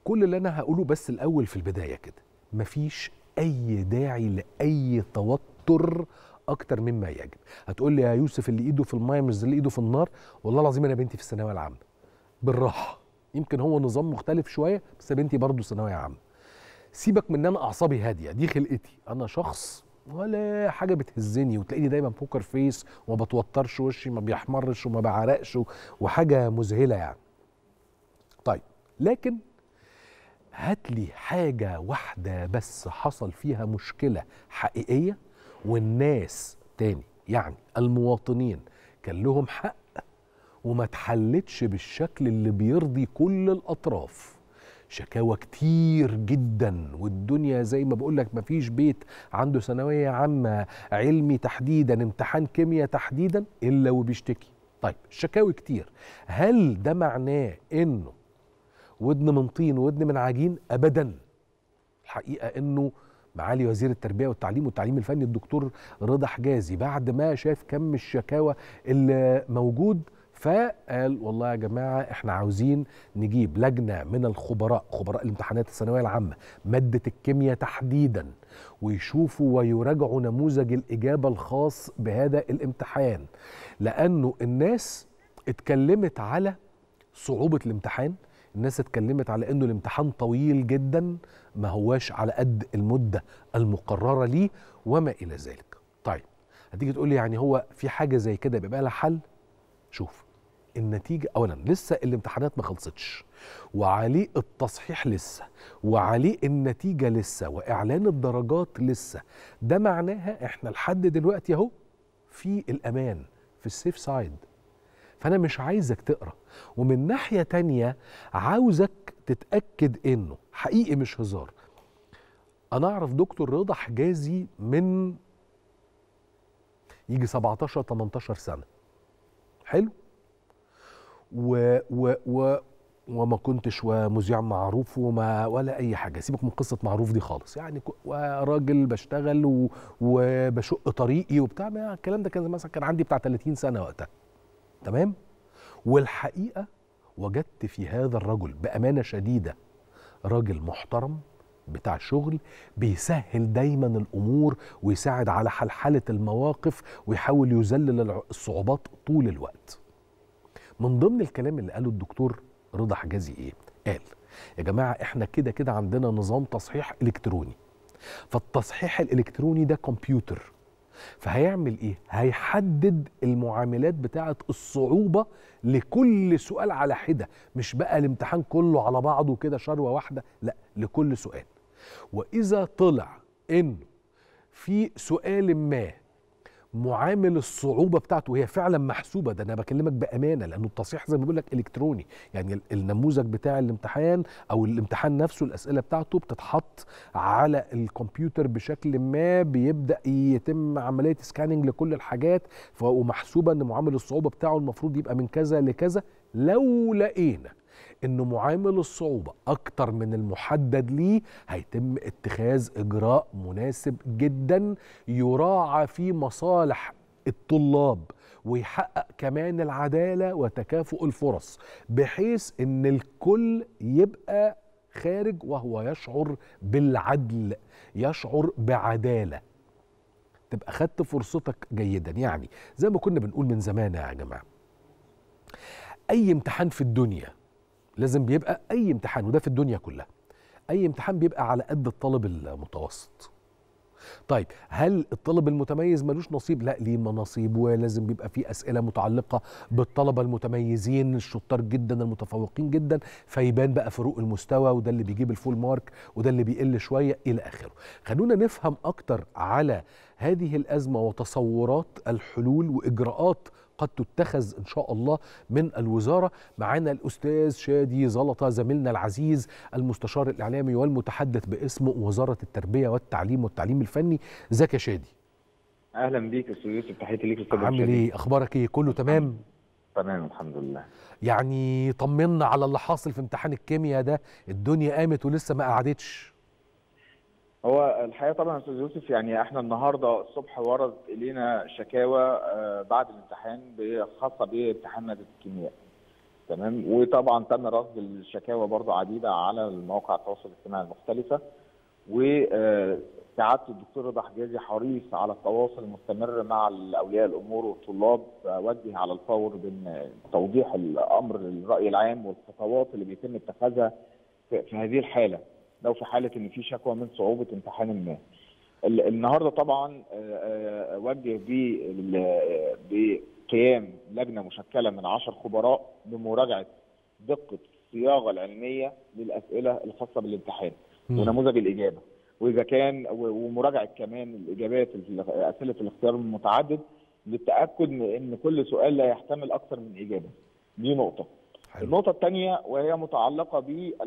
كل اللي انا هقوله بس الاول في البدايه كده مفيش اي داعي لاي توتر اكتر مما يجب هتقول لي يا يوسف اللي ايده في المايه مش زي اللي ايده في النار والله العظيم انا بنتي في الثانويه العامه بالراحه يمكن هو نظام مختلف شويه بس بنتي برضه ثانويه عامه سيبك من ان انا اعصابي هاديه دي خلقتي انا شخص ولا حاجه بتهزني وتلاقيني دايما بوكر فيس وما بتوترش وشي ما بيحمرش وما بعرقش وحاجه مذهله يعني طيب لكن هات لي حاجه واحده بس حصل فيها مشكله حقيقيه والناس تاني يعني المواطنين كان لهم حق وما اتحلتش بالشكل اللي بيرضي كل الاطراف شكاوى كتير جدا والدنيا زي ما بقول لك مفيش بيت عنده ثانويه عامه علمي تحديدا امتحان كيمياء تحديدا الا وبيشتكي طيب الشكاوي كتير هل ده معناه انه ودن من طين ودن من عجين ابدا الحقيقه انه معالي وزير التربيه والتعليم والتعليم الفني الدكتور رضا حجازي بعد ما شاف كم الشكاوى اللي موجود فقال والله يا جماعه احنا عاوزين نجيب لجنه من الخبراء خبراء الامتحانات الثانويه العامه ماده الكيمياء تحديدا ويشوفوا ويراجعوا نموذج الاجابه الخاص بهذا الامتحان لانه الناس اتكلمت على صعوبه الامتحان الناس اتكلمت على انه الامتحان طويل جدا ما هواش على قد المده المقرره ليه وما الى ذلك طيب هتيجي تقول لي يعني هو في حاجه زي كده بيبقى لها حل شوف النتيجة أولا لسه الامتحانات ما خلصتش وعليه التصحيح لسه وعليه النتيجة لسه وإعلان الدرجات لسه ده معناها إحنا لحد دلوقتي أهو في الأمان في السيف سايد فأنا مش عايزك تقرأ ومن ناحية تانية عاوزك تتأكد إنه حقيقي مش هزار أنا أعرف دكتور رضا حجازي من يجي 17 18 سنة حلو و و و وما كنتش ومذيع معروف وما ولا اي حاجه سيبك من قصه معروف دي خالص يعني وراجل بشتغل و وبشق طريقي وبتاع ما الكلام ده كان مثلا كان عندي بتاع 30 سنه وقتها تمام والحقيقه وجدت في هذا الرجل بامانه شديده راجل محترم بتاع شغل بيسهل دايما الامور ويساعد على حلحله المواقف ويحاول يذلل الصعوبات طول الوقت من ضمن الكلام اللي قاله الدكتور رضا حجازي ايه قال يا جماعه احنا كده كده عندنا نظام تصحيح الكتروني فالتصحيح الالكتروني ده كمبيوتر فهيعمل ايه هيحدد المعاملات بتاعه الصعوبه لكل سؤال على حده مش بقى الامتحان كله على بعضه كده شروه واحده لا لكل سؤال واذا طلع انه في سؤال ما معامل الصعوبه بتاعته وهي فعلا محسوبه ده انا بكلمك بامانه لانه التصحيح زي ما بقول لك الكتروني يعني النموذج بتاع الامتحان او الامتحان نفسه الاسئله بتاعته بتتحط على الكمبيوتر بشكل ما بيبدا يتم عمليه سكاننج لكل الحاجات ومحسوبه ان معامل الصعوبه بتاعه المفروض يبقى من كذا لكذا لو لقينا انه معامل الصعوبه اكتر من المحدد ليه هيتم اتخاذ اجراء مناسب جدا يراعى فيه مصالح الطلاب ويحقق كمان العداله وتكافؤ الفرص بحيث ان الكل يبقى خارج وهو يشعر بالعدل يشعر بعداله تبقى خدت فرصتك جيدا يعني زي ما كنا بنقول من زمان يا جماعه اي امتحان في الدنيا لازم بيبقى اي امتحان وده في الدنيا كلها اي امتحان بيبقى على قد الطالب المتوسط طيب هل الطالب المتميز ملوش نصيب لا ليه نصيب ولازم بيبقى فيه اسئله متعلقه بالطلبه المتميزين الشطار جدا المتفوقين جدا فيبان بقى فروق المستوى وده اللي بيجيب الفول مارك وده اللي بيقل شويه الى اخره خلونا نفهم اكتر على هذه الازمه وتصورات الحلول واجراءات قد تتخذ ان شاء الله من الوزاره معانا الاستاذ شادي زلطه زميلنا العزيز المستشار الاعلامي والمتحدث باسم وزاره التربيه والتعليم والتعليم الفني ازيك يا شادي اهلا بيك استاذ يوسف تحياتي ليك استاذ عامل ايه اخبارك ايه كله تمام تمام الحمد لله يعني طمنا على اللي حاصل في امتحان الكيمياء ده الدنيا قامت ولسه ما قعدتش هو الحقيقه طبعا يا استاذ يوسف يعني احنا النهارده الصبح ورد الينا شكاوى بعد الامتحان خاصه بامتحان ماده الكيمياء. تمام وطبعا تم رصد الشكاوى برضو عديده على المواقع التواصل الاجتماعي المختلفه وسعاده الدكتور رضا حجازي حريص على التواصل المستمر مع اولياء الامور والطلاب وجه على الفور بين توضيح الامر للراي العام والخطوات اللي بيتم اتخاذها في في هذه الحاله لو في حاله ان في شكوى من صعوبه امتحان ما. ال- النهارده طبعا آه، آه، وجه بال- بقيام لجنه مشكله من 10 خبراء بمراجعه دقه الصياغه العلميه للاسئله الخاصه بالامتحان مم. ونموذج الاجابه واذا كان و- ومراجعه كمان الاجابات ال- اسئله الاختيار المتعدد للتاكد من ان كل سؤال لا يحتمل اكثر من اجابه دي نقطه حلو النقطة الثانية وهي متعلقة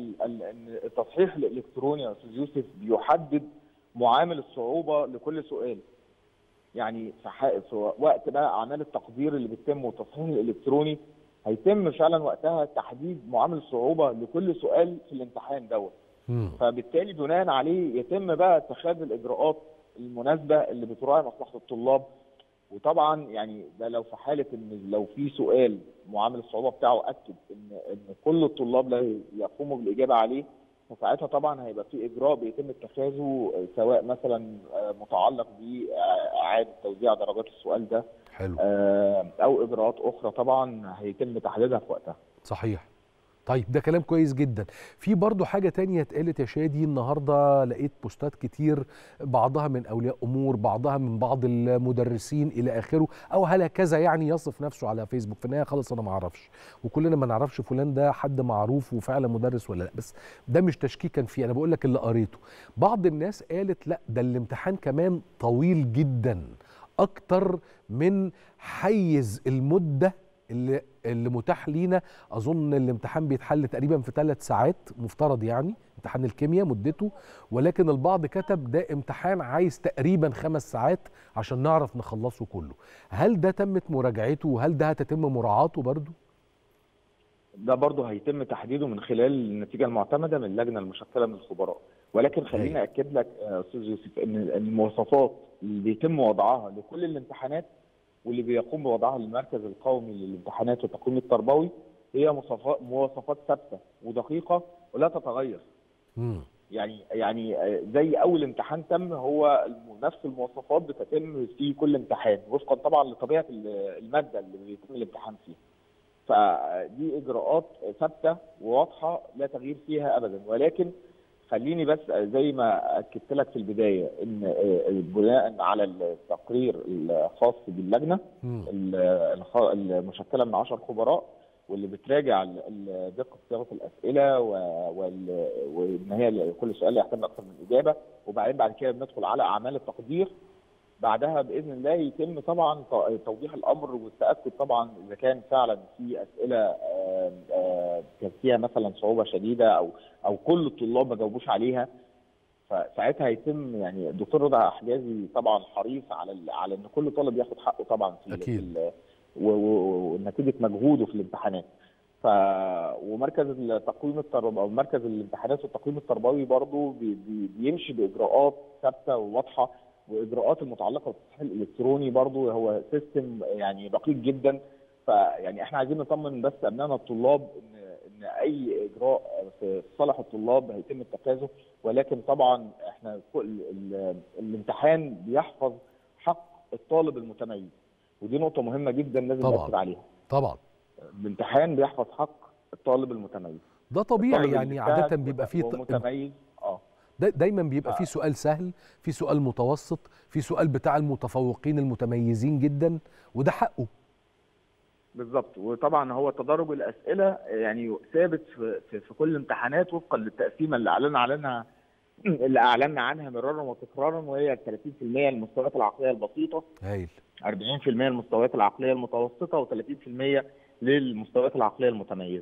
بالتصحيح الإلكتروني يا أستاذ يوسف بيحدد معامل الصعوبة لكل سؤال. يعني في, ح- في وقت بقى أعمال التقدير اللي بتتم والتصحيح الإلكتروني هيتم فعلا وقتها تحديد معامل الصعوبة لكل سؤال في الامتحان دوت. مم. فبالتالي بناء عليه يتم بقى اتخاذ الإجراءات المناسبة اللي بتراعي مصلحة الطلاب وطبعا يعني ده لو في حاله ان لو في سؤال معامل الصعوبه بتاعه اكد ان ان كل الطلاب لا يقوموا بالاجابه عليه فساعتها طبعا هيبقى في اجراء بيتم اتخاذه سواء مثلا آه، متعلق باعاده توزيع درجات السؤال ده حلو آه، او اجراءات اخرى طبعا هيتم تحديدها في وقتها. صحيح طيب ده كلام كويس جدا في برضو حاجة تانية اتقالت يا شادي النهاردة لقيت بوستات كتير بعضها من أولياء أمور بعضها من بعض المدرسين إلى آخره أو هكذا يعني يصف نفسه على فيسبوك في النهاية خالص أنا ما أعرفش وكلنا ما نعرفش فلان ده حد معروف وفعلا مدرس ولا لا بس ده مش تشكيكا فيه أنا بقول لك اللي قريته بعض الناس قالت لا ده الامتحان كمان طويل جدا أكتر من حيز المدة اللي اللي متاح لينا اظن الامتحان بيتحل تقريبا في ثلاث ساعات مفترض يعني امتحان الكيمياء مدته ولكن البعض كتب ده امتحان عايز تقريبا خمس ساعات عشان نعرف نخلصه كله هل ده تمت مراجعته وهل ده هتتم مراعاته برضو ده برضه هيتم تحديده من خلال النتيجه المعتمده من اللجنه المشكله من الخبراء ولكن خليني اكد لك يا استاذ يوسف ان المواصفات اللي بيتم وضعها لكل الامتحانات واللي بيقوم بوضعها المركز القومي للامتحانات والتقويم التربوي هي مواصفات مواصفات ثابته ودقيقه ولا تتغير مم. يعني يعني زي اول امتحان تم هو الم- نفس المواصفات بتتم في كل امتحان وفقا طبعا لطبيعه ال- الماده اللي بيتم الامتحان فيها. فدي اجراءات ثابته وواضحه لا تغيير فيها ابدا ولكن خليني بس زي ما اكدت لك في البدايه ان بناء على التقرير الخاص باللجنه مم. ال- الخ- المشكله من 10 خبراء واللي بتراجع ال- ال- دقه صياغه الاسئله و- وال- وان هي كل سؤال يحتمل اكثر من اجابه وبعدين بعد كده بندخل على اعمال التقدير بعدها باذن الله يتم طبعا ت- توضيح الامر والتاكد طبعا اذا كان فعلا في اسئله آم، آم، كان فيها مثلا صعوبه شديده او او كل الطلاب ما جاوبوش عليها فساعتها هيتم يعني الدكتور رضا حجازي طبعا حريص على ال- على ان كل طالب ياخد حقه طبعا في ال- أكيد. في ال- و- و- ونتيجه مجهوده في الامتحانات ف ومركز التقويم التربوي او مركز الامتحانات والتقويم التربوي برضه بي بي بيمشي باجراءات ثابته وواضحه واجراءات المتعلقه بالتصحيح الالكتروني برضه هو سيستم يعني دقيق جدا فيعني احنا عايزين نطمن بس ابنائنا الطلاب ان ان اي اجراء في صالح الطلاب هيتم اتخاذه ولكن طبعا احنا كل ال- الامتحان بيحفظ حق الطالب المتميز ودي نقطه مهمه جدا لازم طبعاً. نركز عليها طبعا الامتحان بيحفظ حق الطالب المتميز ده طبيعي الطالب يعني المجتهد عادة بيبقى فيه ط- ومتميز اه دا دايما بيبقى آه. فيه سؤال سهل في سؤال متوسط في سؤال بتاع المتفوقين المتميزين جدا وده حقه بالظبط وطبعا هو تدرج الاسئله يعني ثابت في, في, في كل الامتحانات وفقا للتقسيمه اللي اعلنا عنها اللي اعلنا عنها مرارا وتكرارا وهي 30% المستويات العقليه البسيطه هايل 40% المستويات العقليه المتوسطه و30% للمستويات العقليه المتميزه.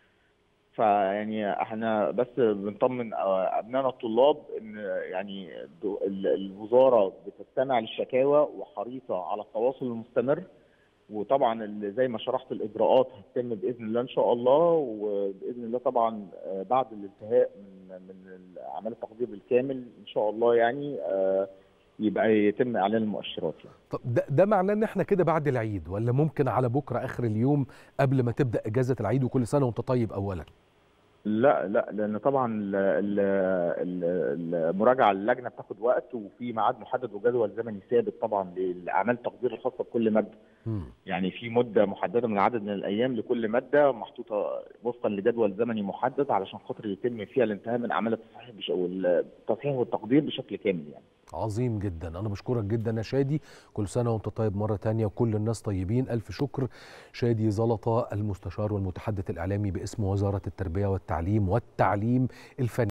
فيعني احنا بس بنطمن آه، ابنائنا الطلاب ان يعني دو- ال- الوزاره بتستمع للشكاوى وحريصه على التواصل المستمر وطبعا ال- زي ما شرحت الاجراءات هتتم باذن الله ان شاء الله وباذن الله طبعا آه، بعد الانتهاء من من اعمال التقدير بالكامل ان شاء الله يعني آه، يبقى يتم اعلان المؤشرات يعني. طب ده, ده معناه ان احنا كده بعد العيد ولا ممكن على بكره اخر اليوم قبل ما تبدا اجازه العيد وكل سنه وانت طيب اولا لا لا لان طبعا ال- ال- ال- المراجعه اللجنه بتاخد وقت وفي ميعاد محدد وجدول زمني ثابت طبعا لاعمال التقدير الخاصه بكل ماده مم. يعني في مده محدده من عدد من الايام لكل ماده محطوطه وفقا لجدول زمني محدد علشان خاطر يتم فيها الانتهاء من اعمال التصحيح بش... والتصحيح والتقدير بشكل كامل يعني عظيم جدا انا بشكرك جدا يا شادي كل سنه وانت طيب مره تانية وكل الناس طيبين الف شكر شادي زلطه المستشار والمتحدث الاعلامي باسم وزاره التربيه والتعليم والتعليم الفني